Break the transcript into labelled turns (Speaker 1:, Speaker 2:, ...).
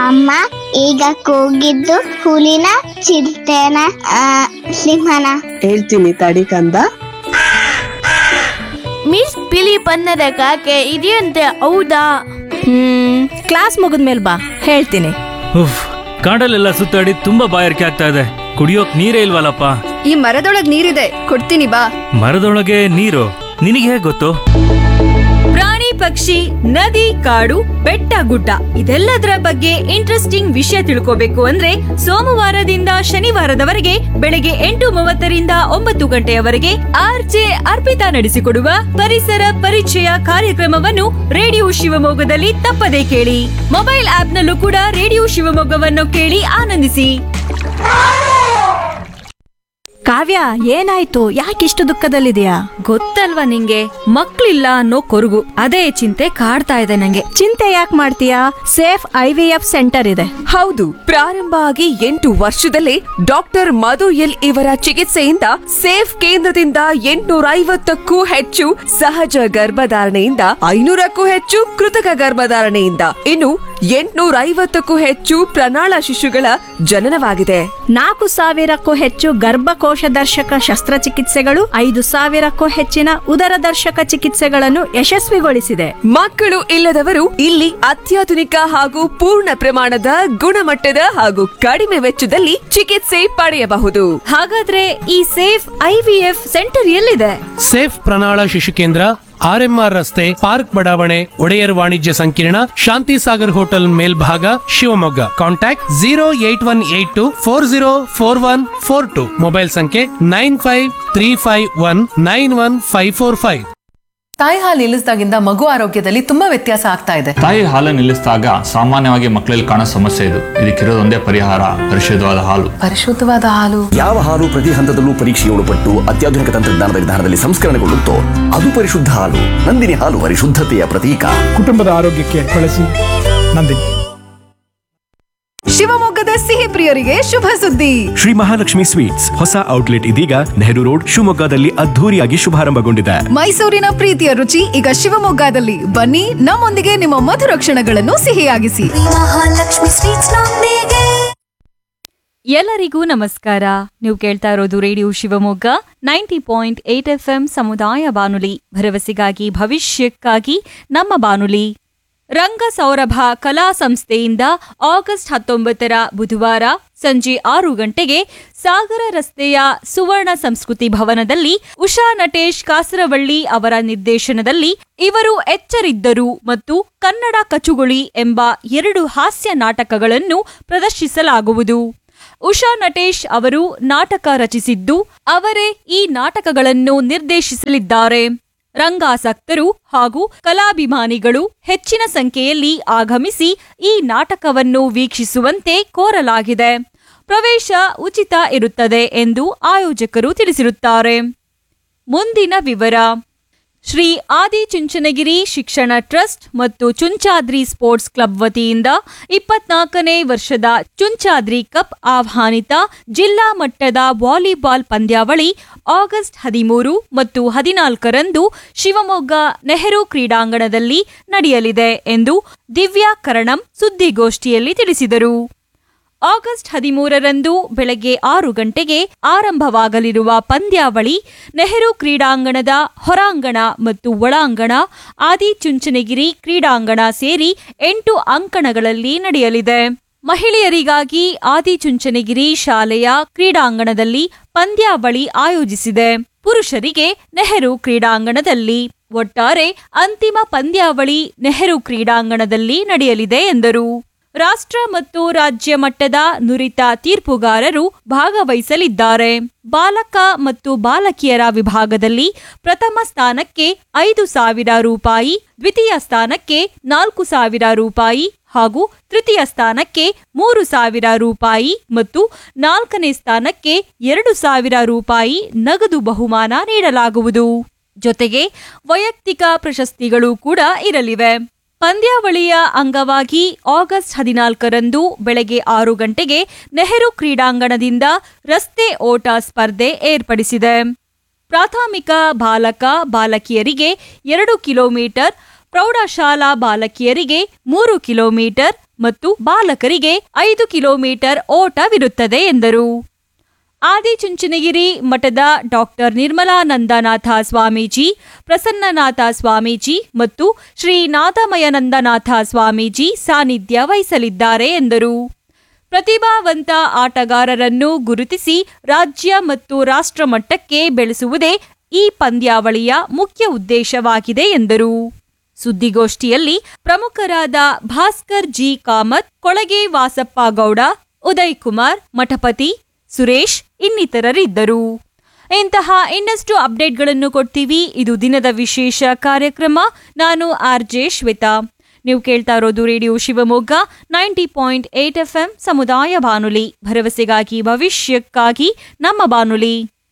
Speaker 1: ಅಮ್ಮ ಈಗ ಕೂಗಿದ್ದು ಹುಲಿನ ಚಿರತೆನ ಆ, ಸಿಂಹನ
Speaker 2: ಹೇಳ್ತೀನಿ ತಡಿ ಕಂದ
Speaker 3: ಮಿಸ್ ಬಿಳಿ ಬಣ್ಣದ ಕಾಗೆ ಇದೆಯಂತೆ ಹೌದಾ
Speaker 4: ಹ್ಮ್ ಕ್ಲಾಸ್ ಮುಗಿದ್ಮೇಲೆ ಬಾ ಹೇಳ್ತೀನಿ
Speaker 5: ಉಫ್ ಕಾಡಲ್ಲೆಲ್ಲ ಸುತ್ತಾಡಿ ತುಂಬಾ ಬಾಯಾರಿಕೆ ಆಗ್ತಾ ಇದೆ ಕುಡಿಯೋಕ್ ನೀರೇ ಇಲ್ವಲ್ಲಪ್ಪ
Speaker 6: ಈ ಮರದೊಳಗ್ ನೀರಿದೆ ಕೊಡ್ತೀನಿ ಬಾ
Speaker 5: ಮರದೊಳಗೆ ನೀರು ನಿನಗೆ ಹೇಗ್ ಗೊತ್ತು
Speaker 7: ಪ್ರಾಣಿ ಪಕ್ಷಿ ನದಿ ಕಾಡು ಬೆಟ್ಟ ಗುಡ್ಡ ಇದೆಲ್ಲದರ ಬಗ್ಗೆ ಇಂಟ್ರೆಸ್ಟಿಂಗ್ ವಿಷಯ ತಿಳ್ಕೋಬೇಕು ಅಂದ್ರೆ ಸೋಮವಾರದಿಂದ ಶನಿವಾರದವರೆಗೆ ಬೆಳಗ್ಗೆ ಎಂಟು ಮೂವತ್ತರಿಂದ ಒಂಬತ್ತು ಗಂಟೆಯವರೆಗೆ ಆರ್ಜೆ ಅರ್ಪಿತಾ ನಡೆಸಿಕೊಡುವ ಪರಿಸರ ಪರಿಚಯ ಕಾರ್ಯಕ್ರಮವನ್ನು ರೇಡಿಯೋ ಶಿವಮೊಗ್ಗದಲ್ಲಿ ತಪ್ಪದೇ ಕೇಳಿ ಮೊಬೈಲ್ ಆಪ್ನಲ್ಲೂ ಕೂಡ ರೇಡಿಯೋ ಶಿವಮೊಗ್ಗವನ್ನು ಕೇಳಿ ಆನಂದಿಸಿ
Speaker 4: ಕಾವ್ಯ ಏನಾಯ್ತು ಯಾಕಿಷ್ಟು ದುಃಖದಲ್ಲಿದೆಯಾ
Speaker 7: ಗೊತ್ತಲ್ವಾ ನಿಂಗೆ ಮಕ್ಳಿಲ್ಲ ಅನ್ನೋ ಕೊರಗು ಅದೇ ಚಿಂತೆ ಕಾಡ್ತಾ ಇದೆ ನಂಗೆ
Speaker 4: ಚಿಂತೆ ಯಾಕೆ ಮಾಡ್ತೀಯಾ safe I V F centre ಇದೆ
Speaker 8: ಹೌದು ಪ್ರಾರಂಭ ಆಗಿ ಎಂಟು ವರ್ಷದಲ್ಲೇ ಡಾಕ್ಟರ್ ಮಧು ಎಲ್ ಇವರ ಚಿಕಿತ್ಸೆಯಿಂದ ಸೇಫ್ ಕೇಂದ್ರದಿಂದ ಎಂಟುನೂರ ಐವತ್ತಕ್ಕೂ ಹೆಚ್ಚು ಸಹಜ ಗರ್ಭಧಾರಣೆಯಿಂದ ಐನೂರಕ್ಕೂ ಹೆಚ್ಚು ಕೃತಕ ಗರ್ಭಧಾರಣೆಯಿಂದ ಇನ್ನು ಎಂಟುನೂರ ಐವತ್ತಕ್ಕೂ ಹೆಚ್ಚು ಪ್ರಣಾಳ ಶಿಶುಗಳ ಜನನವಾಗಿದೆ
Speaker 4: ನಾಲ್ಕು ಸಾವಿರಕ್ಕೂ ಹೆಚ್ಚು ಗರ್ಭಕೋಶ ದರ್ಶಕ ಶಸ್ತ್ರಚಿಕಿತ್ಸೆಗಳು ಐದು ಸಾವಿರಕ್ಕೂ ಹೆಚ್ಚಿನ ಉದರ ದರ್ಶಕ ಚಿಕಿತ್ಸೆಗಳನ್ನು ಯಶಸ್ವಿಗೊಳಿಸಿದೆ
Speaker 8: ಮಕ್ಕಳು ಇಲ್ಲದವರು ಇಲ್ಲಿ ಅತ್ಯಾಧುನಿಕ ಹಾಗೂ ಪೂರ್ಣ ಪ್ರಮಾಣದ ಗುಣಮಟ್ಟದ ಹಾಗೂ ಕಡಿಮೆ ವೆಚ್ಚದಲ್ಲಿ ಚಿಕಿತ್ಸೆ ಪಡೆಯಬಹುದು
Speaker 7: ಹಾಗಾದ್ರೆ ಈ ಸೇಫ್ ಐವಿಎಫ್ ಸೆಂಟರ್ ಎಲ್ಲಿದೆ
Speaker 9: ಸೇಫ್ ಪ್ರಣಾಳ ಶಿಶು ಕೇಂದ್ರ ಆರ್ಎಂಆರ್ ರಸ್ತೆ ಪಾರ್ಕ್ ಬಡಾವಣೆ ಒಡೆಯರ್ ವಾಣಿಜ್ಯ ಸಂಕೀರ್ಣ ಶಾಂತಿ ಸಾಗರ್ ಹೋಟೆಲ್ ಮೇಲ್ಭಾಗ Shivamogga contact zero eight one eight two four zero four one four two mobile ಸಂಖ್ಯೆ nine five three five one nine one five four five
Speaker 10: ತಾಯಿ ಹಾಲು ನಿಲ್ಲಿಸಿದಾಗಿಂದ ಮಗು ಆರೋಗ್ಯದಲ್ಲಿ ತುಂಬಾ ವ್ಯತ್ಯಾಸ ಆಗ್ತಾ ಇದೆ
Speaker 11: ತಾಯಿ ಹಾಲನ್ನು ನಿಲ್ಲಿಸಿದಾಗ ಸಾಮಾನ್ಯವಾಗಿ ಮಕ್ಕಳಲ್ಲಿ ಕಾಣೋ ಸಮಸ್ಯೆ ಇದು ಇದಕ್ಕಿರೋದೊಂದೇ ಪರಿಹಾರ ಪರಿಶುದ್ಧವಾದ ಹಾಲು
Speaker 10: ಪರಿಶುದ್ಧವಾದ ಹಾಲು
Speaker 12: ಯಾವ ಹಾಲು ಪ್ರತಿ ಹಂತದಲ್ಲೂ ಪರೀಕ್ಷೆಗೆ ಒಳಪಟ್ಟು ಅತ್ಯಾಧುನಿಕ ತಂತ್ರಜ್ಞಾನದ ವಿಧಾನದಲ್ಲಿ ಸಂಸ್ಕರಣೆಗೊಳ್ಳುತ್ತೋ ಅದು ಪರಿಶುದ್ಧ ಹಾಲು ನಂದಿನಿ ಹಾಲು ಪರಿಶುದ್ಧತೆಯ ಪ್ರತೀಕ
Speaker 13: ಕುಟುಂಬದ ಆರೋಗ್ಯಕ್ಕೆ ಬಳಸಿ ನಂದಿನಿ
Speaker 6: ಶಿವಮೊಗ್ಗದ ಸಿಹಿ ಪ್ರಿಯರಿಗೆ ಶುಭ ಸುದ್ದಿ
Speaker 14: ಶ್ರೀ ಮಹಾಲಕ್ಷ್ಮಿ ಸ್ವೀಟ್ಸ್ ಹೊಸ ಔಟ್ಲೆಟ್ ಇದೀಗ ನೆಹರು ರೋಡ್ ಶಿವಮೊಗ್ಗದಲ್ಲಿ ಅದ್ಧೂರಿಯಾಗಿ ಶುಭಾರಂಭಗೊಂಡಿದೆ
Speaker 6: ಮೈಸೂರಿನ ಪ್ರೀತಿಯ ರುಚಿ ಈಗ ಶಿವಮೊಗ್ಗದಲ್ಲಿ ಬನ್ನಿ ನಮ್ಮೊಂದಿಗೆ ನಿಮ್ಮ ಮಧುರ ಕ್ಷಣಗಳನ್ನು ಸಿಹಿಯಾಗಿಸಿ
Speaker 15: ಮಹಾಲಕ್ಷ್ಮಿ ಸ್ವೀಟ್ಸ್ ನೊಂದಿಗೆ
Speaker 7: ಎಲ್ಲರಿಗೂ ನಮಸ್ಕಾರ ನೀವು ಕೇಳ್ತಾ ಇರೋದು radio Shivamogga ninety point eight F M ಸಮುದಾಯ ಬಾನುಲಿ ಭರವಸೆಗಾಗಿ ಭವಿಷ್ಯಕ್ಕಾಗಿ ನಮ್ಮ ಬಾನುಲಿ ರಂಗ ಸೌರಭ ಕಲಾ ಸಂಸ್ಥೆಯಿಂದ ಆಗಸ್ಟ್ ಹತ್ತೊಂಬತ್ತರ ಬುಧವಾರ ಸಂಜೆ ಆರು ಗಂಟೆಗೆ ಸಾಗರ ರಸ್ತೆಯ ಸುವರ್ಣ ಸಂಸ್ಕೃತಿ ಭವನದಲ್ಲಿ ಉಷಾ ನಟೇಶ್ ಕಾಸರವಳ್ಳಿ ಅವರ ನಿರ್ದೇಶನದಲ್ಲಿ ಇವರು ಎಚ್ಚರಿದ್ದರು ಮತ್ತು ಕನ್ನಡ ಕಚುಗುಳಿ ಎಂಬ ಎರಡು ಹಾಸ್ಯ ನಾಟಕಗಳನ್ನು ಪ್ರದರ್ಶಿಸಲಾಗುವುದು ಉಷಾ ನಟೇಶ್ ಅವರು ನಾಟಕ ರಚಿಸಿದ್ದು ಅವರೇ ಈ ನಾಟಕಗಳನ್ನು ನಿರ್ದೇಶಿಸಲಿದ್ದಾರೆ ರಂಗಾಸಕ್ತರು ಹಾಗೂ ಕಲಾಭಿಮಾನಿಗಳು ಹೆಚ್ಚಿನ ಸಂಖ್ಯೆಯಲ್ಲಿ ಆಗಮಿಸಿ ಈ ನಾಟಕವನ್ನು ವೀಕ್ಷಿಸುವಂತೆ ಕೋರಲಾಗಿದೆ ಪ್ರವೇಶ ಉಚಿತ ಇರುತ್ತದೆ ಎಂದು ಆಯೋಜಕರು ತಿಳಿಸಿರುತ್ತಾರೆ ಮುಂದಿನ ವಿವರ ಶ್ರೀ ಆದಿಚುಂಚನಗಿರಿ ಶಿಕ್ಷಣ ಟ್ರಸ್ಟ್ ಮತ್ತು ಚುಂಚಾದ್ರಿ ಸ್ಪೋರ್ಟ್ಸ್ ಕ್ಲಬ್ ವತಿಯಿಂದ ಇಪ್ಪತ್ನಾಲ್ಕನೇ ವರ್ಷದ ಚುಂಚಾದ್ರಿ ಕಪ್ ಆಹ್ವಾನಿತ ಜಿಲ್ಲಾ ಮಟ್ಟದ ವಾಲಿಬಾಲ್ ಪಂದ್ಯಾವಳಿ ಆಗಸ್ಟ್ ಹದಿಮೂರು ಮತ್ತು ಹದಿನಾಲ್ಕರಂದು ಶಿವಮೊಗ್ಗ ನೆಹರು ಕ್ರೀಡಾಂಗಣದಲ್ಲಿ ನಡೆಯಲಿದೆ ಎಂದು ದಿವ್ಯಾ ಕರಣಂ ಸುದ್ದಿಗೋಷ್ಠಿಯಲ್ಲಿ ತಿಳಿಸಿದರು ಆಗಸ್ಟ್ ಹದಿಮೂರರಂದು ಬೆಳಗ್ಗೆ ಆರು ಗಂಟೆಗೆ ಆರಂಭವಾಗಲಿರುವ ಪಂದ್ಯಾವಳಿ ನೆಹರು ಕ್ರೀಡಾಂಗಣದ ಹೊರಾಂಗಣ ಮತ್ತು ಒಳಾಂಗಣ ಆದಿಚುಂಚನಗಿರಿ ಕ್ರೀಡಾಂಗಣ ಸೇರಿ ಎಂಟು ಅಂಕಣಗಳಲ್ಲಿ ನಡೆಯಲಿದೆ ಮಹಿಳೆಯರಿಗಾಗಿ ಆದಿಚುಂಚನಗಿರಿ ಶಾಲೆಯ ಕ್ರೀಡಾಂಗಣದಲ್ಲಿ ಪಂದ್ಯಾವಳಿ ಆಯೋಜಿಸಿದೆ ಪುರುಷರಿಗೆ ನೆಹರು ಕ್ರೀಡಾಂಗಣದಲ್ಲಿ ಒಟ್ಟಾರೆ ಅಂತಿಮ ಪಂದ್ಯಾವಳಿ ನೆಹರು ಕ್ರೀಡಾಂಗಣದಲ್ಲಿ ನಡೆಯಲಿದೆ ಎಂದರು ರಾಷ್ಟ್ರ ಮತ್ತು ರಾಜ್ಯ ಮಟ್ಟದ ನುರಿತ ತೀರ್ಪುಗಾರರು ಭಾಗವಹಿಸಲಿದ್ದಾರೆ ಬಾಲಕ ಮತ್ತು ಬಾಲಕಿಯರ ವಿಭಾಗದಲ್ಲಿ ಪ್ರಥಮ ಸ್ಥಾನಕ್ಕೆ ಐದು ಸಾವಿರ ರೂಪಾಯಿ ದ್ವಿತೀಯ ಸ್ಥಾನಕ್ಕೆ ನಾಲ್ಕು ಸಾವಿರ ರೂಪಾಯಿ ಹಾಗೂ ತೃತೀಯ ಸ್ಥಾನಕ್ಕೆ ಮೂರು ಸಾವಿರ ರೂಪಾಯಿ ಮತ್ತು ನಾಲ್ಕನೇ ಸ್ಥಾನಕ್ಕೆ ಎರಡು ಸಾವಿರ ರೂಪಾಯಿ ನಗದು ಬಹುಮಾನ ನೀಡಲಾಗುವುದು ಜೊತೆಗೆ ವೈಯಕ್ತಿಕ ಪ್ರಶಸ್ತಿಗಳು ಕೂಡ ಇರಲಿವೆ ಪಂದ್ಯಾವಳಿಯ ಅಂಗವಾಗಿ ಆಗಸ್ಟ್ ಹದಿನಾಲ್ಕರಂದು ಬೆಳಗ್ಗೆ ಆರು ಗಂಟೆಗೆ ನೆಹರು ಕ್ರೀಡಾಂಗಣದಿಂದ ರಸ್ತೆ ಓಟ ಸ್ಪರ್ಧೆ ಏರ್ಪಡಿಸಿದೆ ಪ್ರಾಥಮಿಕ ಬಾಲಕ ಬಾಲಕಿಯರಿಗೆ ಎರಡು ಕಿಲೋಮೀಟರ್ ಪ್ರೌಢಶಾಲಾ ಬಾಲಕಿಯರಿಗೆ ಮೂರು ಕಿಲೋಮೀಟರ್ ಮತ್ತು ಬಾಲಕರಿಗೆ ಐದು ಕಿಲೋಮೀಟರ್ ಓಟವಿರುತ್ತದೆ ಎಂದರು ಆದಿಚುಂಚನಗಿರಿ ಮಠದ ಡಾಕ್ಟರ್ ನಿರ್ಮಲಾನಂದನಾಥ ಸ್ವಾಮೀಜಿ ಪ್ರಸನ್ನನಾಥ ಸ್ವಾಮೀಜಿ ಮತ್ತು ಶ್ರೀ ನಾಥಮಯನಂದನಾಥ ಸ್ವಾಮೀಜಿ ಸಾನ್ನಿಧ್ಯ ವಹಿಸಲಿದ್ದಾರೆ ಎಂದರು ಪ್ರತಿಭಾವಂತ ಆಟಗಾರರನ್ನು ಗುರುತಿಸಿ ರಾಜ್ಯ ಮತ್ತು ರಾಷ್ಟ್ರ ಮಟ್ಟಕ್ಕೆ ಬೆಳೆಸುವುದೇ ಈ ಪಂದ್ಯಾವಳಿಯ ಮುಖ್ಯ ಉದ್ದೇಶವಾಗಿದೆ ಎಂದರು ಸುದ್ದಿಗೋಷ್ಠಿಯಲ್ಲಿ ಪ್ರಮುಖರಾದ ಭಾಸ್ಕರ್ ಜಿ ಕಾಮತ್ ಕೊಳಗೆ ವಾಸಪ್ಪ ಗೌಡ ಉದಯ್ ಕುಮಾರ್ ಮಠಪತಿ ಸುರೇಶ್ ಇನ್ನಿತರರಿದ್ದರು ಇಂತಹ ಇನ್ನಷ್ಟು ಅಪ್ಡೇಟ್ಗಳನ್ನು ಕೊಡ್ತೀವಿ ಇದು ದಿನದ ವಿಶೇಷ ಕಾರ್ಯಕ್ರಮ ನಾನು ಆರ್ ಜೆ ಶ್ವೇತಾ ನೀವು ಕೇಳ್ತಾ ಇರೋದು radio Shivamogga ninety point eight F M ಸಮುದಾಯ ಬಾನುಲಿ ಭರವಸೆಗಾಗಿ ಭವಿಷ್ಯಕ್ಕಾಗಿ ನಮ್ಮ ಬಾನುಲಿ